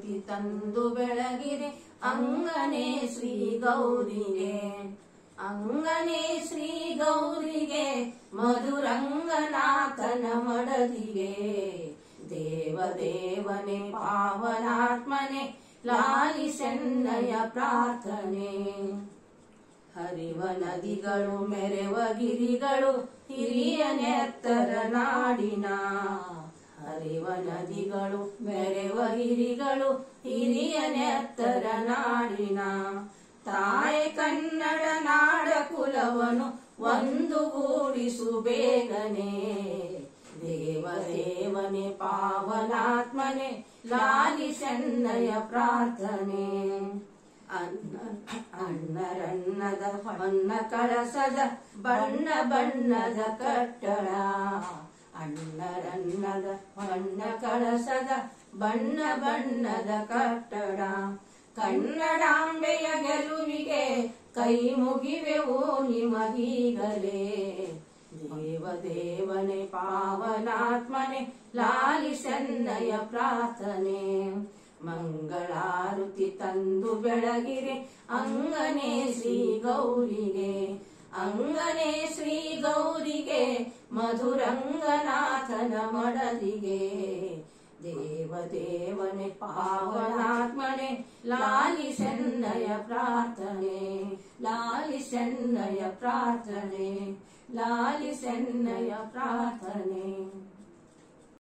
ಆರುತಿ ತಂದು ಬೆಳಗಿರೆ ಅಂಗನೇ ಶ್ರೀ ಗೌರಿಗೆ ಅಂಗನೇ ಶ್ರೀ ಗೌರಿಗೆ ಮಧುರಂಗನಾಥನ ಮಡದಿಗೆ ದೇವದೇವನೇ ಪಾವನಾತ್ಮನೆ ಲಾಲಿಸೆನ್ನಯ ಪ್ರಾರ್ಥನೆ ಹರಿವ ನದಿಗಳು ಮೆರೆವ ಗಿರಿಗಳು ಹಿರಿಯ ನೆತ್ತರ ನಾಡಿನ ಹರಿವ ನದಿಗಳು ಮೆರೆವ ಹಿರಿಗಳು ಹಿರಿಯ ನೆತ್ತರ ನಾಡಿನ ತಾಯಿ ಕನ್ನಡ ನಾಡ ಕುಲವನು ಒಂದುಗೂಡಿಸು ಬೇಗನೆ ದೇವದೇವನೆ ಪಾವನಾತ್ಮನೆ ಲಾಲಿಸೆನ್ನಯ ಪ್ರಾರ್ಥನೆ ಅನ್ನ ಅಣ್ಣರನ್ನದ ಹೊನ್ನ ಕಳಸದ ಬಣ್ಣ ಬಣ್ಣದ ಕಟ್ಟಡ ಅಣ್ಣರನ್ನದ ಹೊನ್ನ ಕಳಸದ ಬಣ್ಣ ಬಣ್ಣದ ಕಟ್ಟಡ ಕನ್ನಡಾಂಬೆಯ ಗೆಲುವಿಗೆ ಕೈ ಮುಗಿವೆವು ನಿಮಗೀಗಲೇ ದೇವದೇವನೆ ಪಾವನಾತ್ಮನೆ ಲಾಲಿಸನ್ನಯ ಪ್ರಾರ್ಥನೆ ಮಂಗಳಾರುತಿ ತಂದು ಬೆಳಗಿರೆ ಅಂಗನೇ ಶ್ರೀ ಗೌರಿಗೆ ಅಂಗನೇ ಶ್ರೀ ಗೌರಿಗೆ ಮಧುರಂಗನಾಥನ ಮಡದಿಗೆ ದೇವದೇವನೆ ಪಾವನಾತ್ಮನೆ ಲಾಲಿಸನ್ನಯ ಪ್ರಾರ್ಥನೆ ಲಾಲಿಸನ್ನಯ ಪ್ರಾರ್ಥನೆ ಲಾಲಿಸನ್ನಯ ಪ್ರಾರ್ಥನೆ